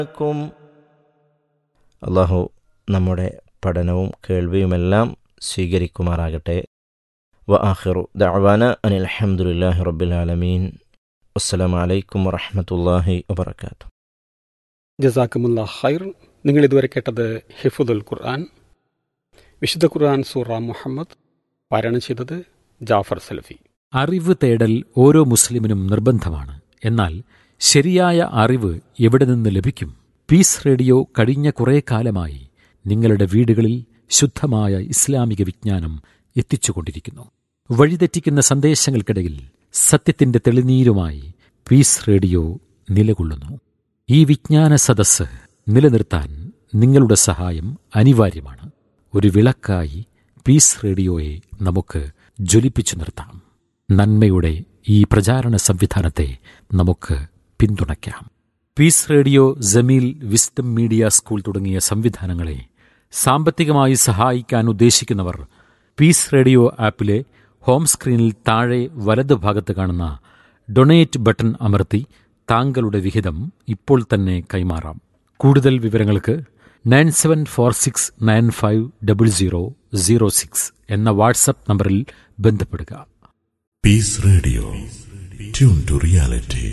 ക്കും അള്ളാഹു നമ്മുടെ പഠനവും കേൾവിയുമെല്ലാം സ്വീകരിക്കുമാറാകട്ടെ വ ആഖിറു ദഅവാന അനിൽ അൽഹംദുലില്ലാഹി റബ്ബിൽ ആലമീൻ അസ്സലാമു അലൈക്കും വറഹ്മത്തുള്ളാഹി വബറകാതുഹു ജസാക്കുമുല്ല ഖൈർ നിങ്ങൾ ഇതുവരെ കേട്ടത് ഹിഫുദുൽ ഖുർആൻ വിശുദ്ധ ഖുർആൻ സൂറ മുഹമ്മദ് പാരായണം ചെയ്തത് ജാഫർ സലഫി അറിവ് തേടൽ ഓരോ മുസ്ലിമിനും നിർബന്ധമാണ് എന്നാൽ ശരിയായ അറിവ് എവിടെ നിന്ന് ലഭിക്കും പീസ് റേഡിയോ കഴിഞ്ഞ കുറേ കാലമായി നിങ്ങളുടെ വീടുകളിൽ ശുദ്ധമായ ഇസ്ലാമിക വിജ്ഞാനം എത്തിച്ചുകൊണ്ടിരിക്കുന്നു വഴിതെറ്റിക്കുന്ന സന്ദേശങ്ങൾക്കിടയിൽ സത്യത്തിന്റെ തെളിനീരുമായി പീസ് റേഡിയോ നിലകൊള്ളുന്നു ഈ വിജ്ഞാന സദസ്സ് നിലനിർത്താൻ നിങ്ങളുടെ സഹായം അനിവാര്യമാണ് ഒരു വിളക്കായി പീസ് റേഡിയോയെ നമുക്ക് ജ്വലിപ്പിച്ചു നിർത്താം നന്മയുടെ ഈ പ്രചാരണ സംവിധാനത്തെ നമുക്ക് പിന്തുണയ്ക്കാം peace radio Jameel wisdom media school തുടങ്ങിയ സംവിധാനങ്ങളെ സാമ്പത്തികമായി സഹായിക്കാൻ ഉദ്ദേശിക്കുന്നവർ പീസ് റേഡിയോ ആപ്പിലെ ഹോം സ്ക്രീനിൽ താഴെ വലത് ഭാഗത്ത് കാണുന്ന ഡൊണേറ്റ് ബട്ടൺ അമർത്തി താങ്കളുടെ വിഹിതം ഇപ്പോൾ തന്നെ കൈമാറാം കൂടുതൽ വിവരങ്ങൾക്ക് nine seven four six nine five double zero zero six എന്ന വാട്സപ്പ് നമ്പറിൽ ബന്ധപ്പെടുക Peace Radio. Tune to reality.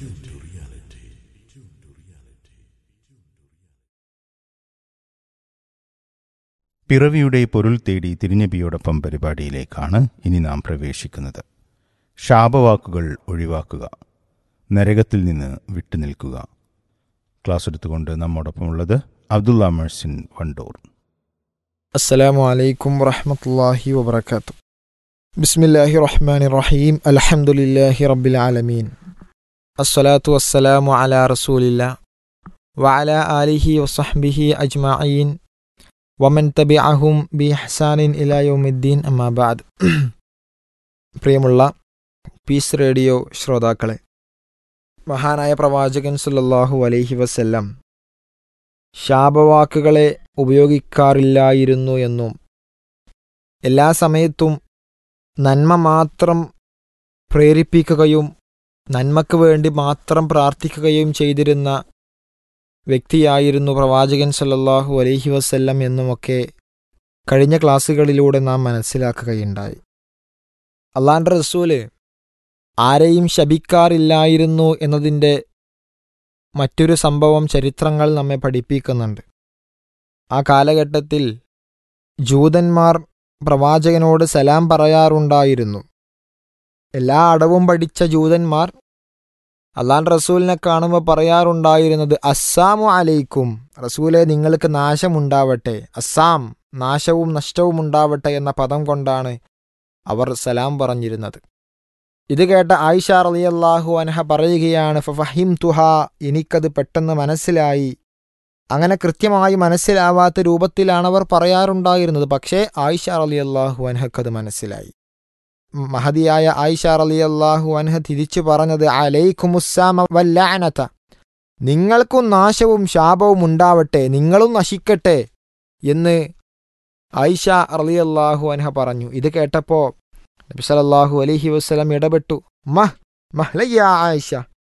പിറവിയുടെ പൊരുൾ തേടി തിരുനബിയോടൊപ്പം പരിപാടിയിലേക്കാണ് ഇനി നാം പ്രവേശിക്കുന്നത് ശാപവാക്കുകൾ ഒഴിവാക്കുക നരകത്തിൽ നിന്ന് വിട്ടുനിൽക്കുക ക്ലാസ് എടുത്തുകൊണ്ട് നമ്മോടൊപ്പമുള്ളത് അബ്ദുള്ള മെഴ്സിൻ വണ്ടൂർ السلام عليكم ورحمة الله وبركاته بسم الله الرحمن الرحيم الحمد لله رب العالمين الصلاة والسلام على رسول الله وعلى آله وصحبه أجمعين ومن تبعهم بإحسان إلى يوم الدين أما بعد പ്രിയമുള്ള പീസ് റേഡിയോ ശ്രോതാക്കളെ മഹാനായ പ്രവാചകൻ സല്ലല്ലാഹു അലൈഹി വസല്ലം ശാപവാക്കുകളെ ഉപയോഗിക്കാറില്ലായിരുന്നു എന്നും എല്ലാ സമയത്തും നന്മ മാത്രം പ്രേരിപ്പിക്കുകയും നന്മക്ക് വേണ്ടി മാത്രം പ്രാർത്ഥിക്കുകയും ചെയ്തിരുന്ന വ്യക്തിയായിരുന്നു പ്രവാചകൻ സല്ലല്ലാഹു അലൈഹി വസല്ലം എന്നുമൊക്കെ കഴിഞ്ഞ ക്ലാസ്സുകളിലൂടെ നാം മനസ്സിലാക്കുകയുണ്ടായി അള്ളാൻ്റെ റസൂല് ആരെയും ശപിക്കാറില്ലായിരുന്നു എന്നതിൻ്റെ മറ്റൊരു സംഭവം ചരിത്രങ്ങൾ നമ്മെ പഠിപ്പിക്കുന്നുണ്ട് ആ കാലഘട്ടത്തിൽ ജൂതന്മാർ പ്രവാചകനോട് സലാം പറയാറുണ്ടായിരുന്നു എല്ലാ അടവും പഠിച്ച ജൂതന്മാർ അള്ളാൻ റസൂലിനെ കാണുമ്പോൾ പറയാറുണ്ടായിരുന്നത് അസ്സാമു അലൈക്കും റസൂലെ നിങ്ങൾക്ക് നാശമുണ്ടാവട്ടെ അസ്സാം നാശവും നഷ്ടവും ഉണ്ടാവട്ടെ എന്ന പദം കൊണ്ടാണ് അവർ സലാം പറഞ്ഞിരുന്നത് ഇത് കേട്ട ആയിഷ റളിയല്ലാഹു അൻഹ പറയുകയാണ് ഫഹിം തുഹ എനിക്കത് പെട്ടെന്ന് മനസ്സിലായി അങ്ങനെ കൃത്യമായി മനസ്സിലാവാത്ത രൂപത്തിലാണ് അവർ പറയാറുണ്ടായിരുന്നത് പക്ഷേ ആയിഷ റളിയല്ലാഹു അൻഹക്കത് മനസ്സിലായി മഹതിയായ ആയിഷ റളിയല്ലാഹു അൻഹ തിരിച്ചു പറഞ്ഞത് അലൈക്കുമുസ്സാമ വല്ലാനത നിങ്ങൾക്കും നാശവും ശാപവും ഉണ്ടാവട്ടെ നിങ്ങളും നശിക്കട്ടെ എന്ന് ആയിഷ റളിയല്ലാഹു അൻഹ പറഞ്ഞു ഇത് കേട്ടപ്പോൾ നബി സല്ലല്ലാഹു അലൈഹി വസല്ലം ഇടപെട്ടു മഹ് മഹ്ലയ്യ ആയിഷ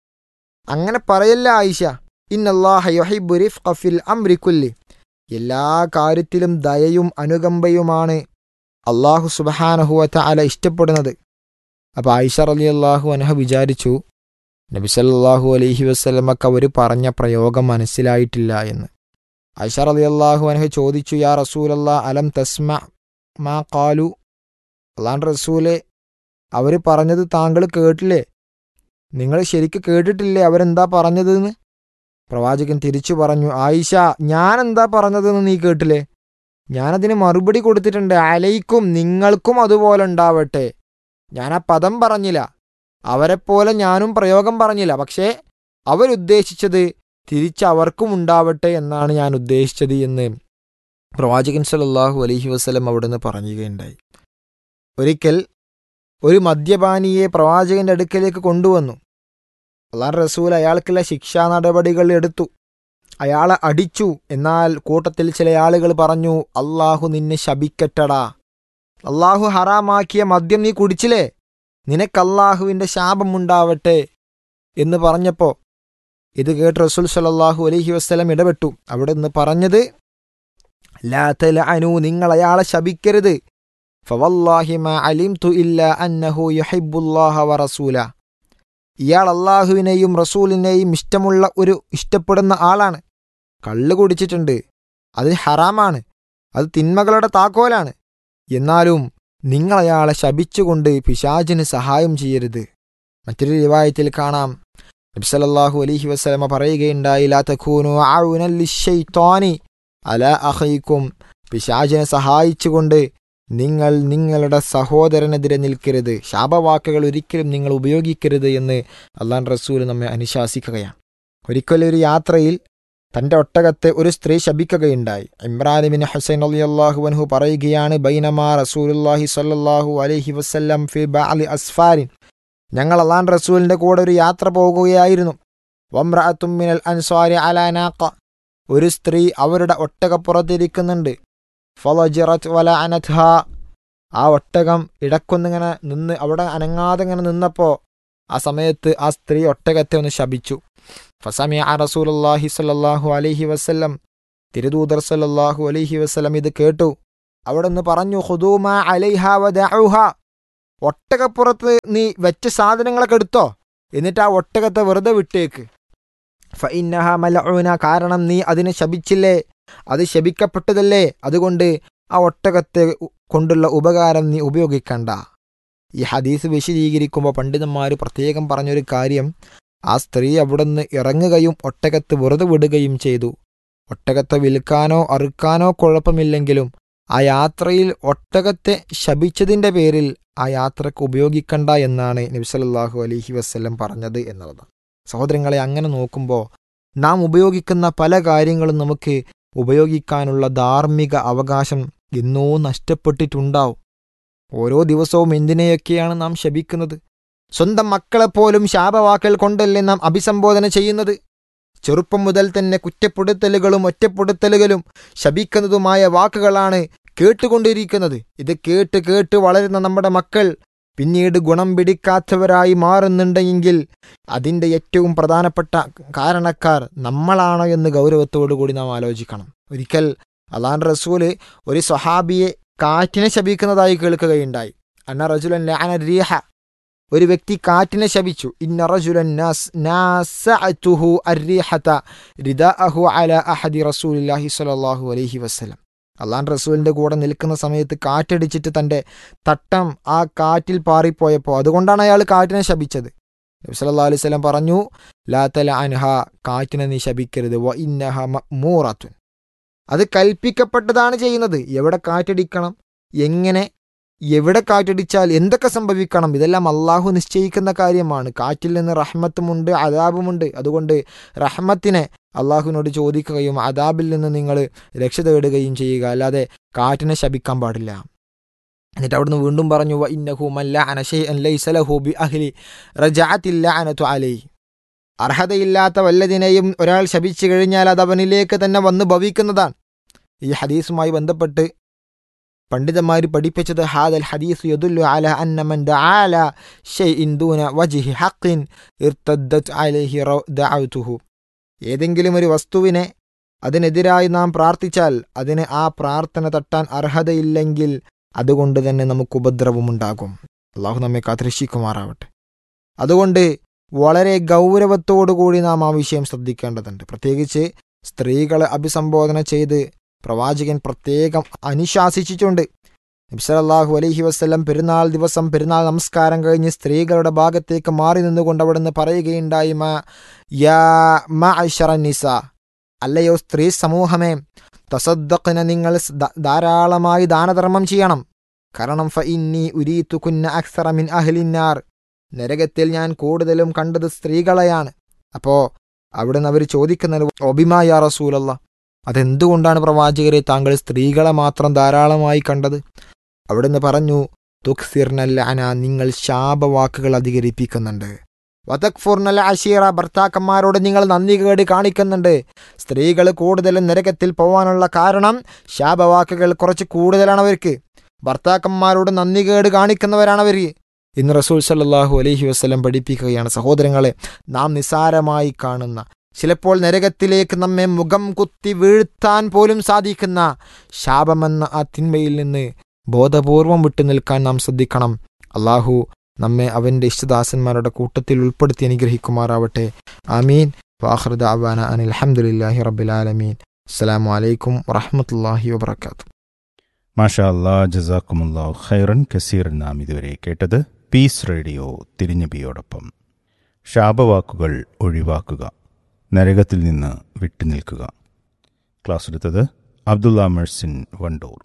അങ്ങനെ പറയല്ല ആയിഷ ഇന്നല്ലാഹ യുഹിബ്ബു റിഫ്ഖ ഫിൽ അംരി കുല്ലി എല്ലാ കാര്യത്തിലും ദയയും അനുകമ്പയുമാണ് അള്ളാഹു സുബ്ഹാനഹു വതആല ഇഷ്ടപ്പെടുന്നത് അപ്പോൾ ആയിഷ റളിയല്ലാഹു അൻഹ വിചാരിച്ചു നബി സല്ലല്ലാഹു അലൈഹി വസല്ലമക്ക് അവർ പറഞ്ഞ പ്രയോഗം മനസ്സിലായിട്ടില്ല എന്ന് ആയിഷ റളിയല്ലാഹു അൻഹ ചോദിച്ചു യാ റസൂലല്ലാ അലം തസ്മ മാ ഖാലു അള്ളാൻ റസൂലെ അവർ പറഞ്ഞത് താങ്കൾ കേട്ടില്ലേ നിങ്ങൾ ശരിക്ക് കേട്ടിട്ടില്ലേ അവരെന്താ പറഞ്ഞതെന്ന് പ്രവാചകൻ തിരിച്ചു പറഞ്ഞു ആയിഷ ഞാൻ എന്താ പറഞ്ഞതെന്ന് നീ കേട്ടില്ലേ ഞാനതിന് മറുപടി കൊടുത്തിട്ടുണ്ട് അലൈക്കും നിങ്ങൾക്കും അതുപോലെ ഉണ്ടാവട്ടെ ഞാൻ ആ പദം പറഞ്ഞില്ല അവരെപ്പോലെ ഞാനും പ്രയോഗം പറഞ്ഞില്ല പക്ഷേ അവരുദ്ദേശിച്ചത് തിരിച്ച് അവർക്കും ഉണ്ടാവട്ടെ എന്നാണ് ഞാൻ ഉദ്ദേശിച്ചത് എന്ന് പ്രവാചകൻ സല്ലല്ലാഹു അലൈഹി വസല്ലം അവിടുന്ന് പറയുകയുണ്ടായി ഒരിക്കൽ ഒരു മദ്യപാനിയെ പ്രവാചകന്റെ അടുക്കലേക്ക് കൊണ്ടുവന്നു അള്ളാൻ റസൂൽ അയാൾക്കുള്ള ശിക്ഷാ നടപടികൾ എടുത്തു അയാളെ അടിച്ചു എന്നാൽ കൂട്ടത്തിൽ ചില ആളുകൾ പറഞ്ഞു അള്ളാഹു നിന്നെ ശപിക്കട്ടടാ അള്ളാഹു ഹറാമാക്കിയ മദ്യം നീ കുടിച്ചില്ലേ നിനക്ക് അള്ളാഹുവിൻ്റെ ശാപമുണ്ടാവട്ടെ എന്ന് പറഞ്ഞപ്പോൾ ഇത് കേട്ട് റസൂൽ സല്ലല്ലാഹു അലൈഹി വസ്ലം ഇടപെട്ടു അവിടെ നിന്ന് പറഞ്ഞത് ലാ തലഅനു നിങ്ങൾ അയാളെ ശപിക്കരുത് ഫവല്ലാഹി മാ അലിംതു ഇല്ല അന്നഹു യുഹിബ്ബുല്ലാഹ വറസൂല ഇയാൾ അള്ളാഹുവിനെയും റസൂലിനെയും ഇഷ്ടമുള്ള ഒരു ഇഷ്ടപ്പെടുന്ന ആളാണ് കള്ള് കുടിച്ചിട്ടുണ്ട് അത് ഹറാമാണ് അത് തിന്മകളുടെ താക്കോലാണ് എന്നാലും നിങ്ങൾ അയാളെ ശപിച്ചുകൊണ്ട് പിശാചിന് സഹായം ചെയ്യരുത് മറ്റൊരു റിവായത്തിൽ കാണാം നബ്സലല്ലാഹു അലൈഹി വസ്ലമ പറയുകയുണ്ടായി ലാ തഖൂനു ആഉനൻ ലിശ്ശൈത്വാനി അല അഖൈക്കും പിശാചിനെ സഹായിച്ചുകൊണ്ട് നിങ്ങൾ നിങ്ങളുടെ സഹോദരനെതിരെ നിൽക്കരുത് ശാപവാക്കുകൾ ഒരിക്കലും നിങ്ങൾ ഉപയോഗിക്കരുത് എന്ന് അള്ളാൻ റസൂൽ നമ്മെ അനുശാസിക്കുകയാണ് ഒരിക്കലൊരു യാത്രയിൽ തന്റെ ഒട്ടകത്തെ ഒരു സ്ത്രീ ശപിക്കുകയുണ്ടായി ഇമ്രാനിബിൻ ഹുസൈൻ അലി അള്ളാഹു അൻഹു പറയുകയാണ് ബൈനമാ റസൂലുല്ലാഹി സ്വല്ലല്ലാഹു അലൈഹി വസല്ലം ഫി ബഅലി അസ്ഫാരിൻ ഞങ്ങൾ അള്ളാൻ റസൂലിന്റെ കൂടെ ഒരു യാത്ര പോകുകയായിരുന്നു വമ്രഅത്തും മിനൽ അൻസ്വാരി അലാ നാഖ ഒരു സ്ത്രീ അവരുടെ ഒട്ടകപ്പുറത്തിരിക്കുന്നുണ്ട് ഫലജിറത്ത് വല അനത്ഹ ആ ഒട്ടകം ഇടക്കൊന്നിങ്ങനെ നിന്ന് അവിടെ അനങ്ങാതെ ഇങ്ങനെ നിന്നപ്പോൾ ആ സമയത്ത് ആ സ്ത്രീ ഒട്ടകത്തെ ഒന്ന് ശപിച്ചു ഫസമിയ റസൂലുള്ളാഹി സ്വല്ലല്ലാഹു അലൈഹി വസല്ലം തിരുദൂതർ സല്ലല്ലാഹു അലൈഹി വസല്ലം ഇത് കേട്ടു അവിടെ നിന്ന് പറഞ്ഞു ഖുദൂമ അലൈഹ വദഉഹ ഒട്ടകപ്പുറത്ത് നീ വെച്ച സാധനങ്ങളൊക്കെ എടുത്തോ എന്നിട്ട് ആ ഒട്ടകത്തെ വെറുതെ വിട്ടേക്ക് ഫഇന്നഹ മലഊന കാരണം നീ അതിനെ ശപിച്ചില്ലേ അത് ശപിക്കപ്പെട്ടതല്ലേ അതുകൊണ്ട് ആ ഒട്ടകത്തെ കൊണ്ടുള്ള ഉപകാരം നീ ഉപയോഗിക്കണ്ട ഈ ഹദീസ് വിശദീകരിക്കുമ്പോൾ പണ്ഡിതന്മാർ പ്രത്യേകം പറഞ്ഞൊരു കാര്യം ആ സ്ത്രീ അവിടുന്ന് ഇറങ്ങുകയും ഒട്ടകത്ത് വെറുതെ വിടുകയും ചെയ്തു ഒട്ടകത്തെ വിൽക്കാനോ അറുക്കാനോ കുഴപ്പമില്ലെങ്കിലും ആ യാത്രയിൽ ഒട്ടകത്തെ ശപിച്ചതിൻ്റെ പേരിൽ ആ യാത്രക്ക് ഉപയോഗിക്കണ്ട എന്നാണ് നബിസലല്ലാഹു അലഹി വസ്ല്ലം പറഞ്ഞത് എന്നുള്ളതാണ് സഹോദരങ്ങളെ അങ്ങനെ നോക്കുമ്പോൾ നാം ഉപയോഗിക്കുന്ന പല കാര്യങ്ങളും നമുക്ക് ഉപയോഗിക്കാനുള്ള ധാർമ്മിക അവകാശം എന്നോ നഷ്ടപ്പെട്ടിട്ടുണ്ടാവും ഓരോ ദിവസവും എന്തിനെയൊക്കെയാണ് നാം ശപിക്കുന്നത് സ്വന്തം മക്കളെപ്പോലും ശാപവാക്കൽ കൊണ്ടല്ലേ നാം അഭിസംബോധന ചെയ്യുന്നത് ചെറുപ്പം മുതൽ തന്നെ കുറ്റപ്പെടുത്തലുകളും ഒറ്റപ്പെടുത്തലുകളും ശപിക്കുന്നതുമായ വാക്കുകളാണ് കേട്ടുകൊണ്ടിരിക്കുന്നത് ഇത് കേട്ട് കേട്ട് വളരുന്ന നമ്മുടെ മക്കൾ പിന്നീട് ഗുണം പിടിക്കാത്തവരായി മാറുന്നുണ്ടെങ്കിൽ അതിൻ്റെ ഏറ്റവും പ്രധാനപ്പെട്ട കാരണക്കാർ നമ്മളാണോ എന്ന് ഗൗരവത്തോടു കൂടി നാം ആലോചിക്കണം ഒരിക്കൽ അള്ളാൻ റസൂല് ഒരു സ്വഹാബിയെ കാറ്റിനെ ശപിക്കുന്നതായി കേൾക്കുകയുണ്ടായി അന്ന റജുലൻ ലാന റീഹ ഒരു വ്യക്തി കാറ്റിനെ ശപിച്ചു ഇന്ന റജുലൻ നാസഅതുഹു അർരീഹത റിദാഅഹു അല അഹദി റസൂലില്ലാഹി സ്വല്ലല്ലാഹു അലൈഹി വസല്ലം അള്ളാൻ റസൂലിന്റെ കൂടെ നിൽക്കുന്ന സമയത്ത് കാറ്റടിച്ചിട്ട് തന്റെ തട്ടം ആ കാറ്റിൽ പാറിപ്പോയപ്പോൾ അതുകൊണ്ടാണ് അയാൾ കാറ്റിനെ ശപിച്ചത് നബി സല്ലല്ലാഹു അലൈഹി വസല്ലം പറഞ്ഞു ലാ തല അൻഹ കാറ്റിനെ നീ ശപിക്കരുത് വ ഇന്നഹ മഅ്മൂറത്തുൻ അത് കൽപ്പിക്കപ്പെട്ടതാണ് ചെയ്യുന്നത് എവിടെ കാറ്റടിക്കണം എങ്ങനെ എവിടെ കാറ്റടിച്ചാൽ എന്തൊക്കെ സംഭവിക്കണം ഇതെല്ലാം അള്ളാഹു നിശ്ചയിക്കുന്ന കാര്യമാണ് കാറ്റിൽ നിന്ന് റഹ്മത്തുമുണ്ട് അതാബുമുണ്ട് അതുകൊണ്ട് റഹ്മത്തിനെ അള്ളാഹുവിനോട് ചോദിക്കുകയും അതാബിൽ നിന്ന് നിങ്ങൾ രക്ഷ തേടുകയും ചെയ്യുക അല്ലാതെ കാറ്റിനെ ശപിക്കാൻ പാടില്ല എന്നിട്ട് അവിടുന്ന് വീണ്ടും പറഞ്ഞു വ ഇന്നഹു മല്ല അനഷൈ ലൈസലഹു ബി അഹ്ലി റജഅത്തില്ല അനതു അലൈ അർഹതയില്ലാത്ത വല്ലതിനെയും ഒരാൾ ശപിച്ചു കഴിഞ്ഞാൽ അത് അവനിലേക്ക് തന്നെ വന്ന് ഭവിക്കുന്നതാണ് ഈ ഹദീസുമായി ബന്ധപ്പെട്ട് പണ്ഡിതന്മാർ പഠിപ്പിച്ചത് ഹാദൽ ഹദീസ് യദുല്ലു അല അന്ന മൻ ദആല ഷൈഇൻ ദൂന വജ്ഹി ഹഖിൻ ഇർതദ്ദത് അലൈഹി ദഅവതുഹു ഏതെങ്കിലും ഒരു വസ്തുവിനെ അതിനെതിരായി നാം പ്രാർത്ഥിച്ചാൽ അതിന് ആ പ്രാർത്ഥന തട്ടാൻ അർഹതയില്ലെങ്കിൽ അതുകൊണ്ട് തന്നെ നമുക്ക് ഉപദ്രവമുണ്ടാകും അള്ളാഹു നമ്മെ കാത്തിരക്ഷിക്കുമാറാവട്ടെ അതുകൊണ്ട് വളരെ ഗൗരവത്തോടുകൂടി നാം ആ വിഷയം ശ്രദ്ധിക്കേണ്ടതുണ്ട് പ്രത്യേകിച്ച് സ്ത്രീകളെ അഭിസംബോധന ചെയ്ത് പ്രവാചകൻ പ്രത്യേകം അനുശാസിച്ചിട്ടുണ്ട് നബ്സലല്ലാഹു അലൈഹി വസ്ലം പെരുന്നാൾ ദിവസം പെരുന്നാൾ നമസ്കാരം കഴിഞ്ഞ് സ്ത്രീകളുടെ ഭാഗത്തേക്ക് മാറി നിന്നുകൊണ്ട് അവിടെ നിന്ന് പറയുകയുണ്ടായി മാ യാ നിസ അല്ലയോ സ്ത്രീ സമൂഹമേ തസദ്ദഖിനെ നിങ്ങൾ ധാരാളമായി ദാനധർമ്മം ചെയ്യണം കാരണം ഫ ഇന്നി ഉരീത്തു കുന്ന അക്സറ മിൻ അഹ്ലിന്നാർ നരകത്തിൽ ഞാൻ കൂടുതലും കണ്ടത് സ്ത്രീകളെയാണ് അപ്പോ അവിടുന്ന് അവർ ചോദിക്കുന്നത് ഒബിമായ റസൂലല്ല അതെന്തുകൊണ്ടാണ് പ്രവാചകരെ താങ്കൾ സ്ത്രീകളെ മാത്രം ധാരാളമായി കണ്ടത് അവിടുന്ന് പറഞ്ഞു തുക്സിർനല്ല അന നിങ്ങൾ ശാപവാക്കുകൾ അധികരിപ്പിക്കുന്നുണ്ട് വതക്ഫുർനൽ അഷീറ ഭർത്താക്കന്മാരോട് നിങ്ങൾ നന്ദി കേട് കാണിക്കുന്നുണ്ട് സ്ത്രീകൾ കൂടുതലും നരകത്തിൽ പോവാനുള്ള കാരണം ശാപവാക്കുകൾ കുറച്ച് കൂടുതലാണ് അവർക്ക് ഭർത്താക്കന്മാരോട് നന്ദി കേട് കാണിക്കുന്നവരാണ് അവർ ഇന്ന് റസൂൽ സല്ലാഹു അലഹി വസ്ലം പഠിപ്പിക്കുകയാണ് സഹോദരങ്ങളെ നാം നിസാരമായി കാണുന്ന ചിലപ്പോൾ നരകത്തിലേക്ക് നമ്മെ മുഖം കുത്തി വീഴ്ത്താൻ പോലും സാധിക്കുന്ന ശാപമെന്ന ആ തിന്മയിൽ നിന്ന് ബോധപൂർവം വിട്ടു നിൽക്കാൻ നാം ശ്രദ്ധിക്കണം അള്ളാഹു നമ്മെ അവൻ്റെ ഇഷ്ടദാസന്മാരുടെ കൂട്ടത്തിൽ ഉൾപ്പെടുത്തി അനുഗ്രഹിക്കുമാറാവട്ടെ ആമീൻ വാഹൃദ അവാന അനിൽ അഹമ്മദില്ലാഹി റബ്ബിലാലമീൻ അസ്സലാമു അലൈക്കും വറഹമത്തല്ലാഹി വബർക്കാത്തു മാഷാ അല്ലാ ജസാക്കുമുല്ലാ ഖൈറൻ കസീർ നാം ഇതുവരെ കേട്ടത് പീസ് റേഡിയോ തിരിഞ്ഞബിയോടൊപ്പം ശാപവാക്കുകൾ ഒഴിവാക്കുക നരകത്തിൽ നിന്ന് വിട്ടുനിൽക്കുക ക്ലാസ് എടുത്തത് അബ്ദുള്ള മെഴ്സിൻ വണ്ടൂർ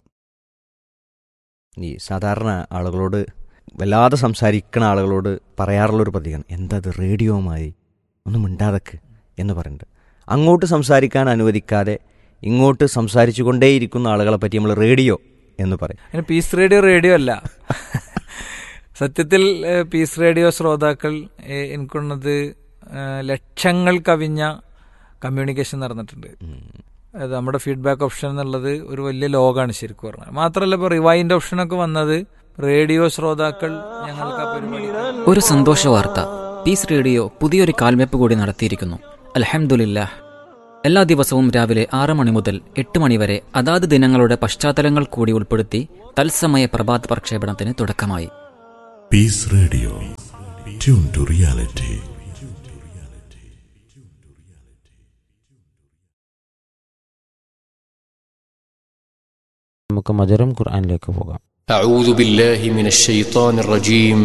ഈ സാധാരണ ആളുകളോട് വല്ലാതെ സംസാരിക്കുന്ന ആളുകളോട് പറയാറുള്ളൊരു പതിയാണ് എന്താ അത് റേഡിയോമായി ഒന്നും മിണ്ടാതക്ക് എന്ന് പറയുന്നുണ്ട് അങ്ങോട്ട് സംസാരിക്കാൻ അനുവദിക്കാതെ ഇങ്ങോട്ട് സംസാരിച്ചു കൊണ്ടേയിരിക്കുന്ന ആളുകളെ പറ്റി നമ്മൾ റേഡിയോ എന്ന് പറയും അതിന് പീസ് റേഡിയോ റേഡിയോ അല്ല സത്യത്തിൽ ഏഹ്, പീസ് റേഡിയോ ശ്രോതാക്കൾ ഏഹ്, എനിക്കുള്ളത് ഏഹ്, ലക്ഷങ്ങൾ കവിഞ്ഞ കമ്മ്യൂണിക്കേഷൻ നടന്നിട്ടുണ്ട് അത് നമ്മുടെ ഫീഡ്ബാക്ക് ഓപ്ഷൻ എന്നുള്ളത് ഒരു വലിയ ലോകമാണ് ശരിക്കും പറഞ്ഞാൽ മാത്രമല്ല ഇപ്പോൾ റിവൈൻഡ് ഓപ്ഷനൊക്കെ വന്നത് റേഡിയോ ശ്രോതാക്കൾ ഞങ്ങൾക്ക് ആ പരിപാടി ഒരു സന്തോഷ വാർത്ത പീസ് റേഡിയോ പുതിയൊരു കാൽവെപ്പ് കൂടി നടത്തിയിരിക്കുന്നു അൽഹംദുലില്ലാഹ് എല്ലാ ദിവസവും രാവിലെ ആറ് മണി മുതൽ എട്ട് മണി വരെ അതാത് ദിനങ്ങളുടെ പശ്ചാത്തലങ്ങൾ കൂടി ഉൾപ്പെടുത്തി തത്സമയ പ്രഭാത പ്രക്ഷേപണത്തിന് തുടക്കമായി Peace Radio. Tune to reality. നമുക്ക് മജറും ഖുർആനിലേക്ക് പോകാം أعوذ بالله من الشيطان الرجيم